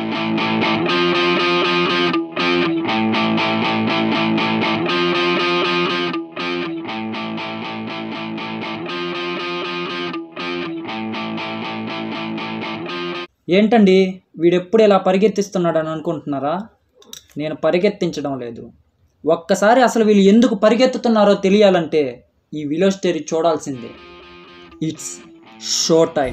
ఏంటండి వీడెప్పుడు ఇలా పరిగెత్తిస్తున్నాడని అనుకుంటున్నారా నేను పరిగెత్తించడం లేదు ఒక్కసారి అసలు వీళ్ళు ఎందుకు పరిగెత్తుతున్నారో తెలియాలంటే ఈ విలో స్టోరీ చూడాల్సిందే ఇట్స్ షో టైం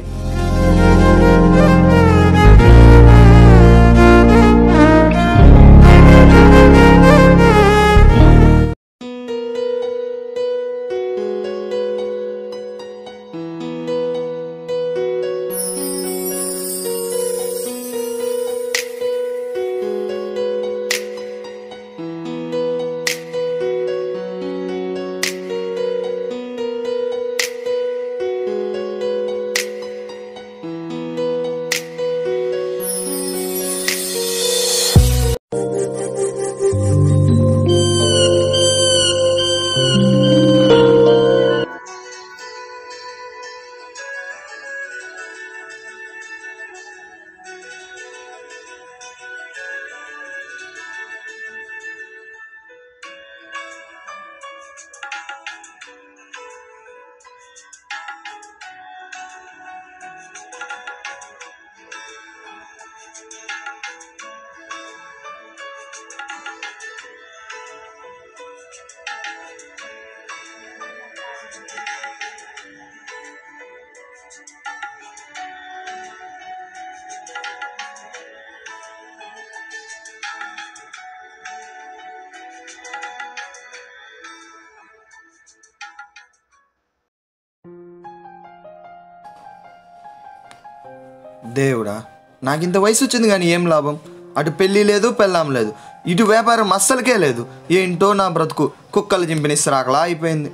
దేవుడా నాకు ఇంత వయసు వచ్చింది కానీ ఏం లాభం అటు పెళ్ళి లేదు పెళ్ళాం లేదు ఇటు వ్యాపారం అస్సలకే లేదు ఏంటో నా బ్రతుకు కుక్కలు చింపినిస్తరాకలా అయిపోయింది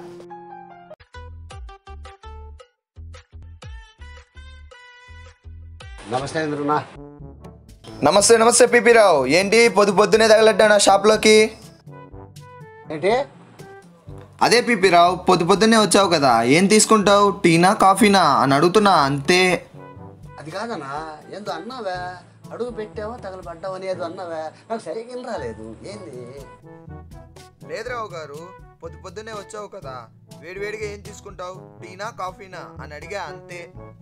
నమస్తే ఇంద్రునా నమస్తే నమస్తే పిపి రావు ఏంటి పొద్దు పొద్దునే తగలడ్డా నా షాప్లోకి ఏంటి అదే పిపి రావు పొద్దు పొద్దున్నే వచ్చావు కదా ఏం తీసుకుంటావు టీనా కాఫీనా అని అడుగుతున్నా అంతే అది కాదన్నా ఏందో అన్నావే అడుగు పెట్టావో తగలబడ్డావు అనేది అన్నావే నాకు సరిగ్గా రాలేదు ఏంది లేదురావు గారు పొద్దు పొద్దున్నే వచ్చావు కదా వేడివేడిగా ఏం తీసుకుంటావు టీనా కాఫీనా అని అడిగా అంతే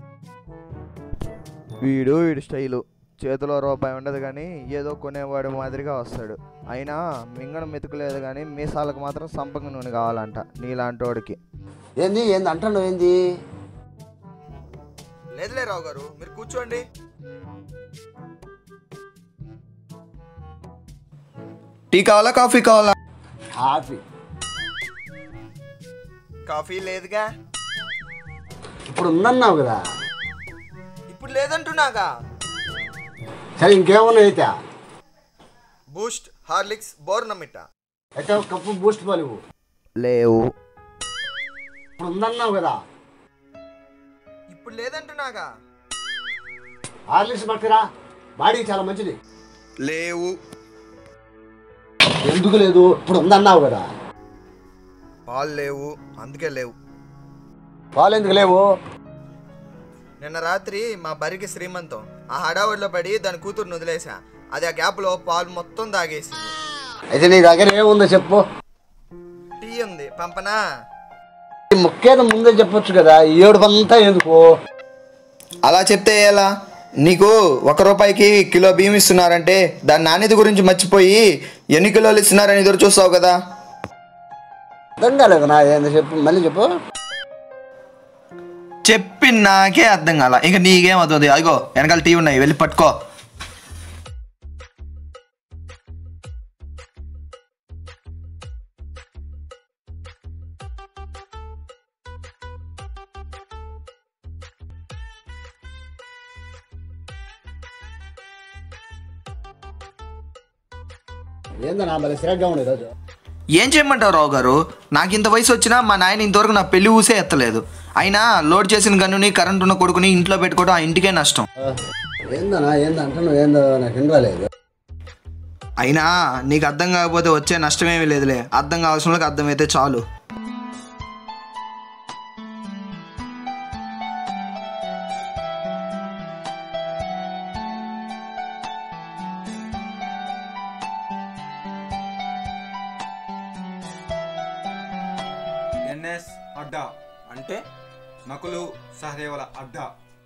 వీడు వీడు స్టైలు చేతిలో రూపాయి ఉండదు కానీ ఏదో కొనేవాడు మాదిరిగా వస్తాడు అయినా మింగడం మెతుకులేదు కానీ మీసాలకు మాత్రం సంపంగ నూనె కావాలంట నీలాంటి వాడికి ఏంది ఏంది అంటున్నావు ఏంది లేదులే రావు గారు మీరు కూర్చోండి టీ కావాలా కాఫీ కావాలా కాఫీ కాఫీ లేదుగా ఇప్పుడు ఉందన్నావు కదా ఇప్పుడు లేదంటున్నాగా సరే ఇంకేమన్నా అయితే బూస్ట్ హార్లిక్స్ బోర్నమిట్ట అయితే ఒక కప్పు బూస్ట్ పలువు లేవు ఇప్పుడు ఉందన్నావు కదా ఇప్పుడు లేదంటున్నాగా హార్లిక్స్ పట్టుకురా బాడీకి చాలా మంచిది లేవు ఎందుకు లేదు ఇప్పుడు ఉందన్నావు కదా పాలు లేవు అందుకే లేవు పాలు ఎందుకు లేవు నిన్న రాత్రి మా బరికి శ్రీమంతం ఆ హడావుడిలో పడి దాని కూతురుని వదిలేసా అది ఆ గ్యాప్లో పాలు మొత్తం తాగేసింది అయితే నీ దగ్గర ఏముందో చెప్పు టీ ఉంది పంపనా ఈ ముక్కేదో ముందే చెప్పొచ్చు కదా ఈ ఏడు అంతా ఎందుకు అలా చెప్తే ఎలా నీకు ఒక రూపాయికి కిలో బియ్యం ఇస్తున్నారంటే దాని నాణ్యత గురించి మర్చిపోయి ఎన్ని కిలోలు ఇస్తున్నారని ఎదురు చూస్తావు కదా అర్థం కాలేదు నా ఏందో చెప్పు మళ్ళీ చెప్పు చెప్పి నాకే అర్థం కాల ఇంకా నీకేం అవుతుంది అదిగో వెనకాల టీ ఉన్నాయి వెళ్ళి పట్టుకో ఏందో నా మళ్ళీ సిరగ్గా ఉండే ఈరోజు ఏం చేయమంటావు రావు గారు నాకు ఇంత వయసు వచ్చినా మా నాయన ఇంతవరకు నా పెళ్లి ఊసే ఎత్తలేదు అయినా లోడ్ చేసిన గన్నుని కరెంట్ ఉన్న కొడుకుని ఇంట్లో పెట్టుకోవడం ఆ ఇంటికే నష్టం ఏందన్నా ఏందో అంటున్నావు ఏందో నాకు వినరాలేదు అయినా నీకు అర్థం కాకపోతే వచ్చే నష్టమేమీ లేదులే అర్థం కావాల్సిన వాళ్ళకి అర్థమైతే చాలు ఎన్ఎస్ అడ్డా అంటే నకులు సహదేవుల అడ్డా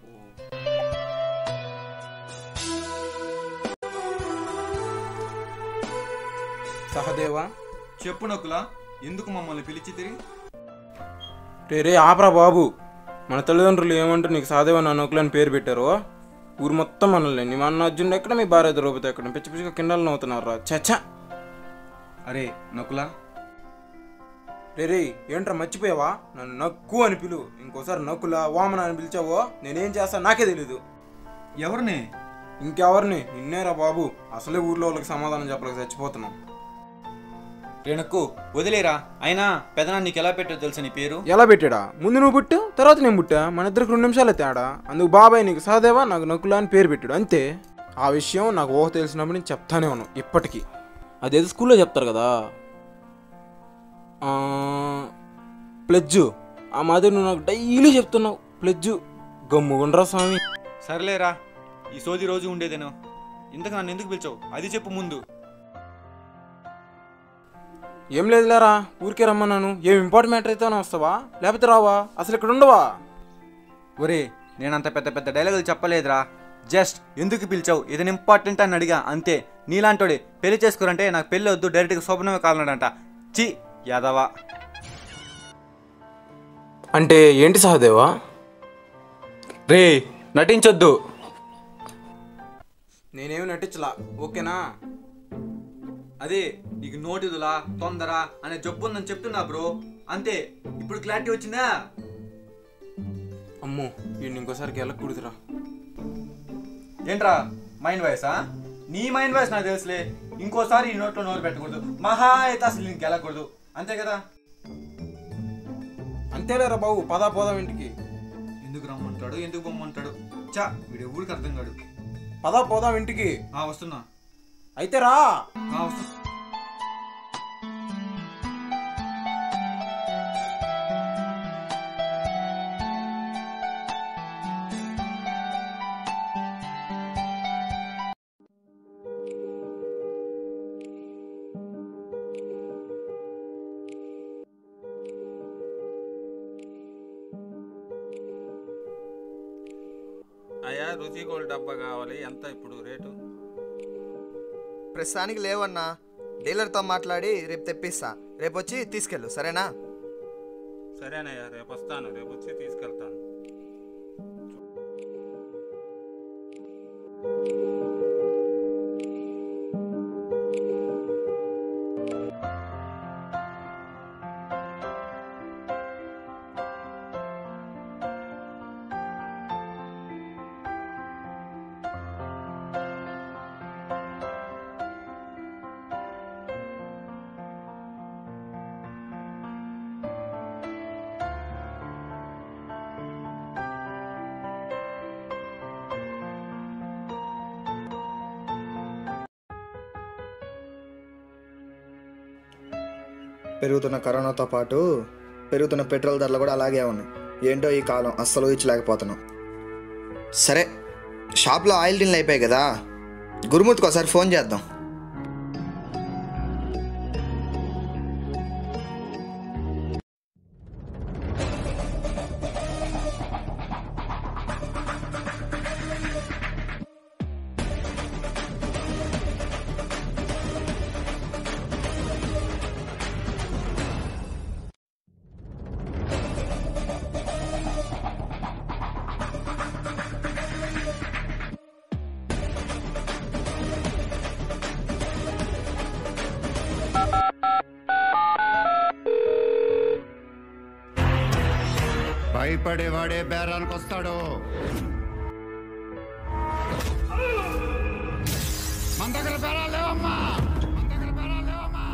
సహదేవా చెప్పు నకుల ఎందుకు మమ్మల్ని పిలిచి తిరిగి రే రే ఆపరా బాబు మన తల్లిదండ్రులు ఏమంటారు నీకు సహదేవ నా నొక్కులు అని పేరు పెట్టారు ఊరు మొత్తం మనల్ని నీ అన్న అర్జునుడు ఎక్కడ మీ భార్య ద్రౌపది ఎక్కడ పిచ్చి పిచ్చిగా కిండలు నవ్వుతున్నారు రా చచ్చా అరే నకుల రే రే ఏంట్రా మర్చిపోయావా నన్ను నక్కు అని పిలు ఇంకోసారి నక్కులా వామన అని పిలిచావో నేనేం చేస్తా నాకే తెలీదు ఎవరిని ఇంకెవరిని నిన్నేరా బాబు అసలే ఊర్లో వాళ్ళకి సమాధానం చెప్పలేక చచ్చిపోతున్నాం రేణుకు వదిలేరా అయినా పెదనా నీకు ఎలా పెట్టో తెలుసా నీ పేరు ఎలా పెట్టాడా ముందు నువ్వు పుట్టు తర్వాత నేను పుట్టా మన ఇద్దరికి రెండు నిమిషాలే తేడా అందుకు బాబాయ్ నీకు సహదేవా నాకు నకులా అని పేరు పెట్టాడు అంతే ఆ విషయం నాకు ఊహ తెలిసినప్పుడు నేను చెప్తానే ఉన్నాను ఇప్పటికీ అదేదో స్కూల్లో చెప్తారు కదా ప్లెడ్జు ఆ మాదిరి నువ్వు నాకు డైలీ చెప్తున్నావు ప్లెడ్జు గమ్ముగుండ్రా స్వామి సర్లేరా ఈ సోది రోజు ఉండేదేనో ఇంతకు నన్ను ఎందుకు పిలిచావు అది చెప్పు ముందు ఏం లేదులేరా ఊరికే రమ్మన్నాను ఏం ఇంపార్టెంట్ మ్యాటర్ అయితే వస్తావా లేకపోతే రావా అసలు ఇక్కడ ఉండవా ఒరే నేను అంత పెద్ద పెద్ద డైలాగులు చెప్పలేదురా జస్ట్ ఎందుకు పిలిచావు ఏదైనా ఇంపార్టెంట్ అని అడిగా అంతే నీలాంటోడే పెళ్లి చేసుకోరంటే నాకు పెళ్ళి వద్దు డైరెక్ట్గా శోభనమే కాలన్నాడంట చి యాదవా అంటే ఏంటి సహదేవా రే నటించొద్దు నేనేమి నటించలా ఓకేనా అదే నీకు నోటిదులా తొందర అనే జబ్బు ఉందని చెప్తున్నా బ్రో అంతే ఇప్పుడు క్లారిటీ వచ్చిందా అమ్మో వీడిని ఇంకోసారికి వెళ్ళకూడదురా ఏంట్రా మైండ్ వాయిసా నీ మైండ్ వాయిస్ నాకు తెలుసులే ఇంకోసారి ఈ నోట్లో నోరు పెట్టకూడదు మహా అయితే అసలు నీకు వెళ్ళకూడదు అంతే కదా అంతేలేరా బాబు పదా పోదాం ఇంటికి ఎందుకు రమ్మంటాడు ఎందుకు బొమ్మంటాడు చా వీడు ఊరికి అర్థం కాడు పదా పోదాం ఇంటికి ఆ వస్తున్నా అయితే రా ఆ వస్తున్నా అయ్యా రుచి గోల్డ్ డబ్బా కావాలి ఎంత ఇప్పుడు రేటు ప్రస్తుతానికి లేవన్నా డీలర్తో మాట్లాడి రేపు తెప్పిస్తా రేపు వచ్చి తీసుకెళ్ళు సరేనా సరేనయ్యా రేపు వస్తాను రేపు వచ్చి తీసుకెళ్తాను పెరుగుతున్న కరోనాతో పాటు పెరుగుతున్న పెట్రోల్ ధరలు కూడా అలాగే ఉన్నాయి ఏంటో ఈ కాలం అస్సలు ఇచ్చలేకపోతున్నాం సరే షాప్లో ఆయిల్ టిన్లు అయిపోయాయి కదా గురుమూర్తికి ఒకసారి ఫోన్ చేద్దాం భయపడేవాడే బేరానికి వస్తాడు మన దగ్గర బేరాలు లేవమ్మా మన దగ్గర బేరాలు లేవమ్మా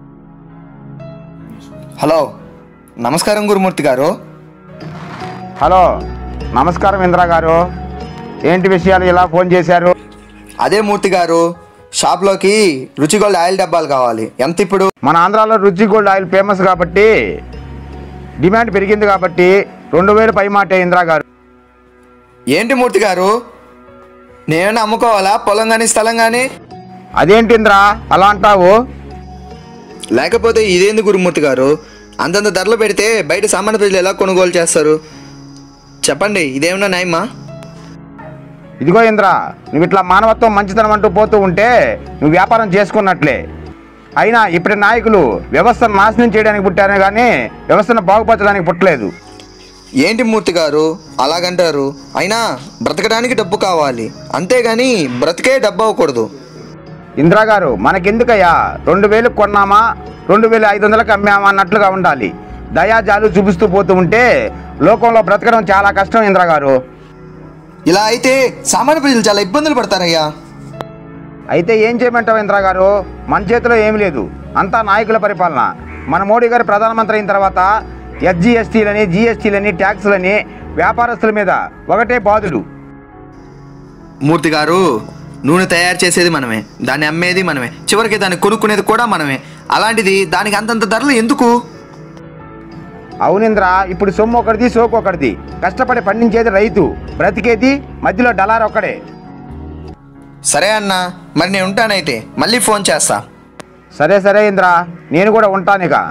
హలో నమస్కారం గురుమూర్తి గారు హలో నమస్కారం ఇంద్రా గారు ఏంటి విషయాలు ఇలా ఫోన్ చేశారు అదే మూర్తి గారు షాప్లోకి రుచిగోల్డ్ ఆయిల్ డబ్బాలు కావాలి ఎంత ఇప్పుడు మన ఆంధ్రాలో రుచి గోల్డ్ ఆయిల్ ఫేమస్ కాబట్టి డిమాండ్ పెరిగింది కాబట్టి రెండు వేలు పై మాట ఇంద్రా గారు ఏంటి మూర్తి గారు నేనేమైనా అమ్ముకోవాలా పొలం కానీ స్థలం కానీ అదేంటి ఇంద్రా అలా అంటావు లేకపోతే ఇదేంది గురుమూర్తి గారు అంతంత ధరలు పెడితే బయట సామాన్య ప్రజలు ఎలా కొనుగోలు చేస్తారు చెప్పండి ఇదేమన్నా న్యాయమా ఇదిగో ఇంద్ర నువ్వు ఇట్లా మానవత్వం మంచితనం అంటూ పోతూ ఉంటే నువ్వు వ్యాపారం చేసుకున్నట్లే అయినా ఇప్పటి నాయకులు వ్యవస్థను నాశనం చేయడానికి పుట్టారే కానీ వ్యవస్థను బాగుపరచడానికి పుట్టలేదు ఏంటి మూర్తి గారు అలాగంటారు అయినా బ్రతకడానికి డబ్బు కావాలి అంతేగాని బ్రతికే డబ్బు అవ్వకూడదు ఇందిరా గారు మనకెందుకయ్యా రెండు వేలు కొన్నామా రెండు వేల ఐదు వందలకు అమ్మామా అన్నట్లుగా ఉండాలి దయాజాలు చూపిస్తూ పోతూ ఉంటే లోకంలో బ్రతకడం చాలా కష్టం ఇందిరా గారు ఇలా అయితే సామాన్య ప్రజలు చాలా ఇబ్బందులు పడతారయ్యా అయితే ఏం చేయమంటావు ఇందిరా గారు మన చేతిలో ఏమీ లేదు అంతా నాయకుల పరిపాలన మన మోడీ గారు ప్రధానమంత్రి అయిన తర్వాత ఎస్జిఎస్టీలని జిఎస్టీలని ట్యాక్సులని వ్యాపారస్తుల మీద ఒకటే బాధుడు మూర్తి గారు నూనె తయారు చేసేది మనమే దాన్ని అమ్మేది మనమే చివరికి దాన్ని కొనుక్కునేది కూడా మనమే అలాంటిది దానికి అంతంత ధరలు ఎందుకు అవునింద్ర ఇప్పుడు సొమ్ము ఒకటిది సోకు ఒకటిది కష్టపడి పండించేది రైతు బ్రతికేది మధ్యలో డలార్ ఒక్కడే సరే అన్నా మరి నేను ఉంటానైతే మళ్ళీ ఫోన్ చేస్తా సరే సరే ఇంద్ర నేను కూడా ఉంటాను ఇక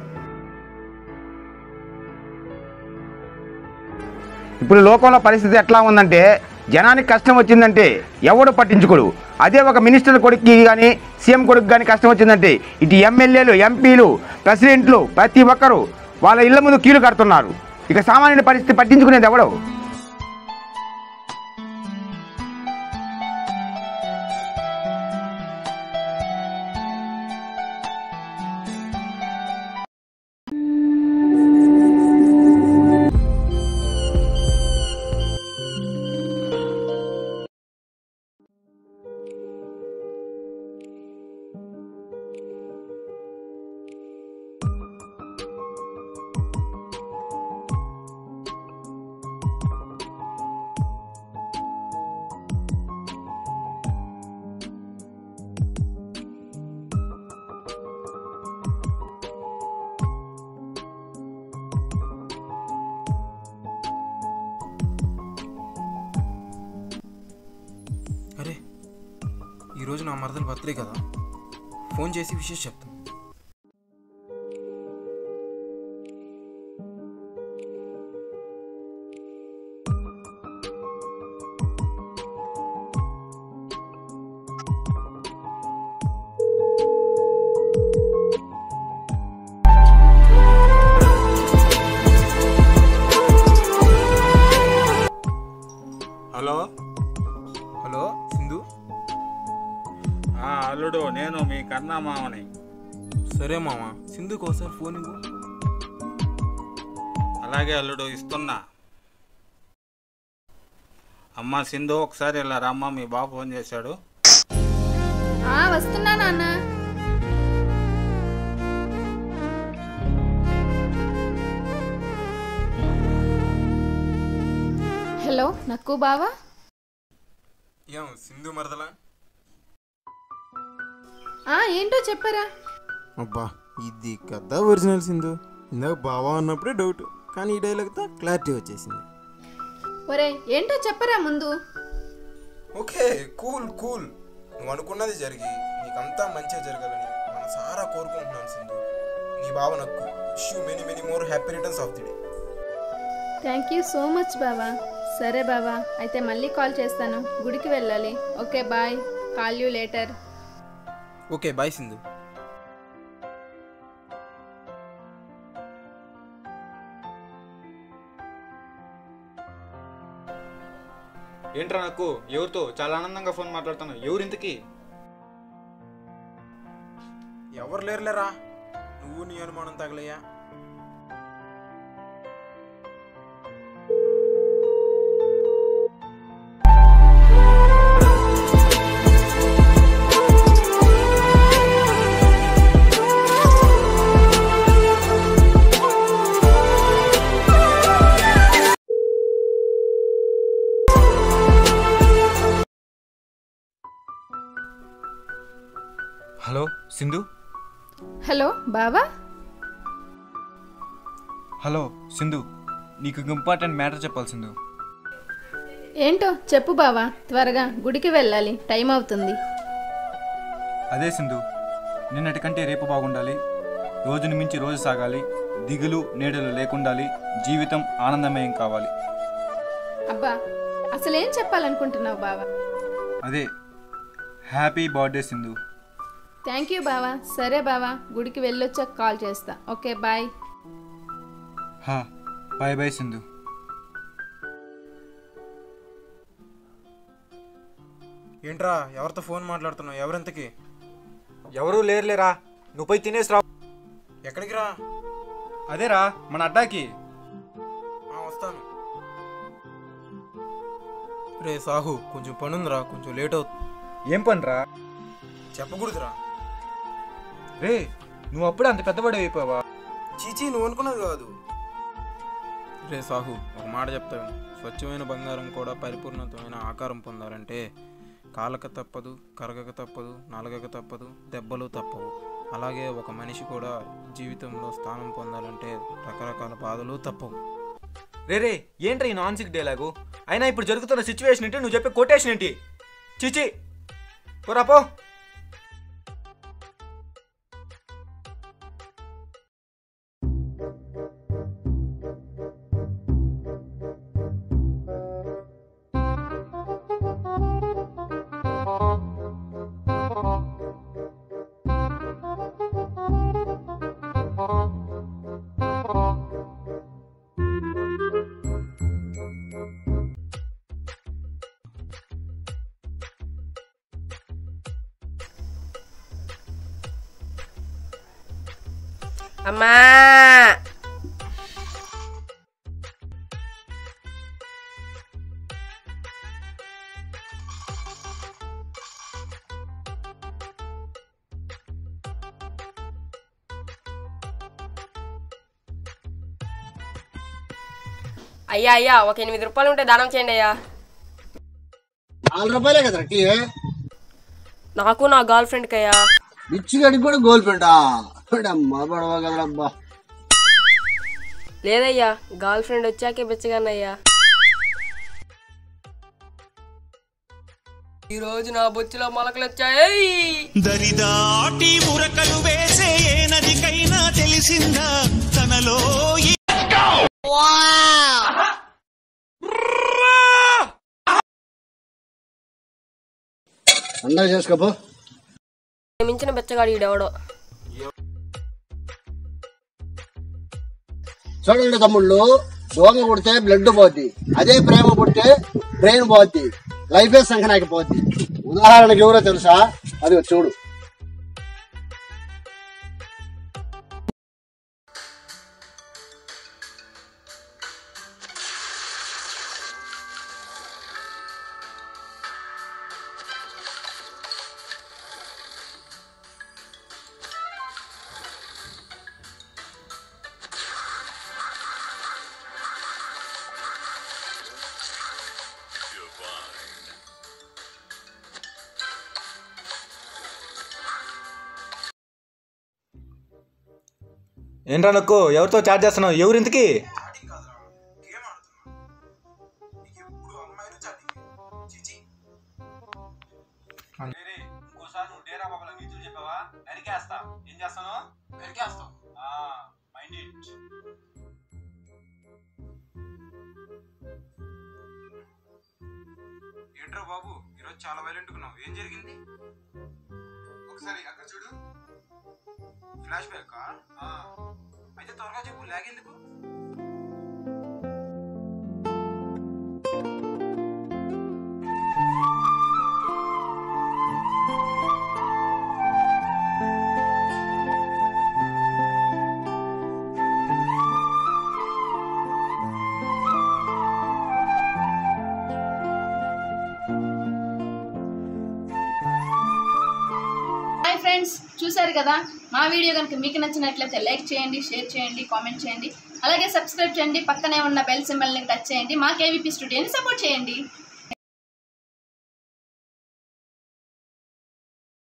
ఇప్పుడు లోకంలో పరిస్థితి ఎట్లా ఉందంటే జనానికి కష్టం వచ్చిందంటే ఎవడు పట్టించుకోడు అదే ఒక మినిస్టర్ కొడుక్కి కానీ సీఎం కొడుకు కానీ కష్టం వచ్చిందంటే ఇటు ఎమ్మెల్యేలు ఎంపీలు ప్రెసిడెంట్లు ప్రతి ఒక్కరు వాళ్ళ ఇళ్ల ముందు కీలు కడుతున్నారు ఇక సామాన్యుడి పరిస్థితి పట్టించుకునేది ఎవడు అరే ఈరోజు నా మరదల బర్త్డే కదా ఫోన్ చేసి విషయం చెప్తాం హలో హలో సింధు ఆ, అల్లుడు నేను మీ కన్నా మామని సరే మామ సింధుకి ఒకసారి ఫోన్ ఇవ్వు అలాగే అల్లుడు ఇస్తున్నా అమ్మ సింధు ఒకసారి ఇలా రమ్మ మీ బాబు ఫోన్ చేశాడు ఆ వస్తున్నా నాన్న హలో నక్కు బావా ఏం సింధు మరదలా ఆ ఏంటో చెప్పరా అబ్బా ఇది కదా ఒరిజినల్ సింధు ఇందాక బావా అన్నప్పుడే డౌట్ కానీ ఈ డైలాగ్తో క్లారిటీ వచ్చేసింది ఒరే ఏంటో చెప్పరా ముందు ఓకే కూల్ కూల్ నువ్వు అనుకున్నది జరిగి నీకంతా మంచిగా జరగాలని మన సారా కోరుకుంటున్నాను సింధు నీ బావ నక్కు wish you many many more happy returns of the day thank you so much బావా సరే బావా అయితే మళ్ళీ కాల్ చేస్తాను గుడికి వెళ్ళాలి okay bye call you later okay bye Sindhu ఏంట్రా నాకు ఎవరితో చాలా ఆనందంగా ఫోన్ మాట్లాడుతున్నావు ఎవరు ఇంతకీ ఎవరు లేరులేరా నువ్వు నీ అనుమానం తగలయ్యా హలో సింధు హలో బావా హలో సింధు నీకు ఇంపార్టెంట్ మ్యాటర్ చెప్పాలి సింధు ఏంటో చెప్పు బావా త్వరగా గుడికి వెళ్ళాలి టైం అవుతుంది అదే సింధు నిన్నటి కంటే రేపు బాగుండాలి రోజుని మించి రోజు సాగాలి దిగులు నీడలు లేకుండాలి జీవితం ఆనందమయం కావాలి అబ్బా అసలేం చెప్పాలనుకుంటున్నావు బావా అదే happy birthday Sindhu thank you బావా సరే బావా గుడికి వెళ్ళొచ్చాక కాల్ చేస్తా ఓకే బాయ్ హా బాయ్ బాయ్ సింధు ఏంట్రా ఎవరితో ఫోన్ మాట్లాడుతున్నావు ఎవరింతకి ఎవరూ లేరులేరా నువ్వు పోయి తినేసి రా ఎక్కడికి రా అదేరా మన అడ్డాకి ఆ, వస్తాను రే సాహు కొంచెం పనుందిరా కొంచెం లేట్ అవుతుంది ఏం పనిరా చెప్పకూడదురా రే నువ్వు అప్పుడే అంత పెద్దవాడు అయిపోయావా చీచీ నువ్వు అనుకున్నది కాదు రే సాహు ఒక మాట చెప్తాను స్వచ్ఛమైన బంగారం కూడా పరిపూర్ణతమైన ఆకారం పొందాలంటే కాలక తప్పదు కరగక తప్పదు నలగక తప్పదు దెబ్బలు తప్పవు అలాగే ఒక మనిషి కూడా జీవితంలో స్థానం పొందాలంటే రకరకాల బాధలు తప్పవు రే రే ఏంట్రా ఈ నాన్సిక్ డైలాగు అయినా ఇప్పుడు జరుగుతున్న సిచ్యువేషన్ ఏంటి నువ్వు చెప్పే కొటేషన్ ఏంటి చిచి పోరా పో అమ్మా అయ్యా అయ్యా ఒక ఎనిమిది రూపాయలు ఉంటే దానం చేయండి అయ్యా నాలుగు రూపాయలే కదా టీ నాకు నా గర్ల్ ఫ్రెండ్కి అయ్యా బిచ్చిగడికి కూడా గోల్ పెంటా అమ్మా పడవ కదరబ్బా లేదయ్యా గర్ల్ ఫ్రెండ్ వచ్చాకే బిచ్చగానయ్యా ఈ రోజు నా బొచ్చులో మొలకలు వచ్చాయి దరిదాటి ఉరకలు వేసే ఏ నదికైనా తెలిసిందా తనలో ఈ- అందరూ చేసుకోపో మించిన బిచ్చగాడు ఈడెవడో చూడండి తమ్ముళ్ళు దోమ పుడితే బ్లడ్ పోద్ది అదే ప్రేమ పుడితే బ్రెయిన్ పోద్ది లైఫే సంఖనాకి పోద్ది ఉదాహరణకి ఎవరో తెలుసా అది చూడు ఏంట్రా నొక్కు ఎవరితో చాట్ చేస్తున్నావు ఎవరు ఇంతకి ఇంకోసారి నువ్వు డేరా బాబాల నీతులు చెప్పావా నరికేస్తా ఏం చేస్తాను నరికేస్తావు మైండ్ ఇట్ ఏంట్రా బాబు ఈరోజు చాలా వైలెంట్ ఉన్నావు ఏం జరిగింది ఒకసారి అక్కడ చూడు ఫ్లాష్ బ్యాక్ అయితే త్వరగా చెప్పు లాగేందుకు హాయ్ ఫ్రెండ్స్ చూశారు కదా మా వీడియో కనుక మీకు నచ్చినట్లయితే లైక్ చేయండి షేర్ చేయండి కామెంట్ చేయండి అలాగే సబ్స్క్రైబ్ చేయండి పక్కనే ఉన్న బెల్ సింబల్ని టచ్ చేయండి మా కేవీపీ స్టూడియోని సపోర్ట్ చేయండి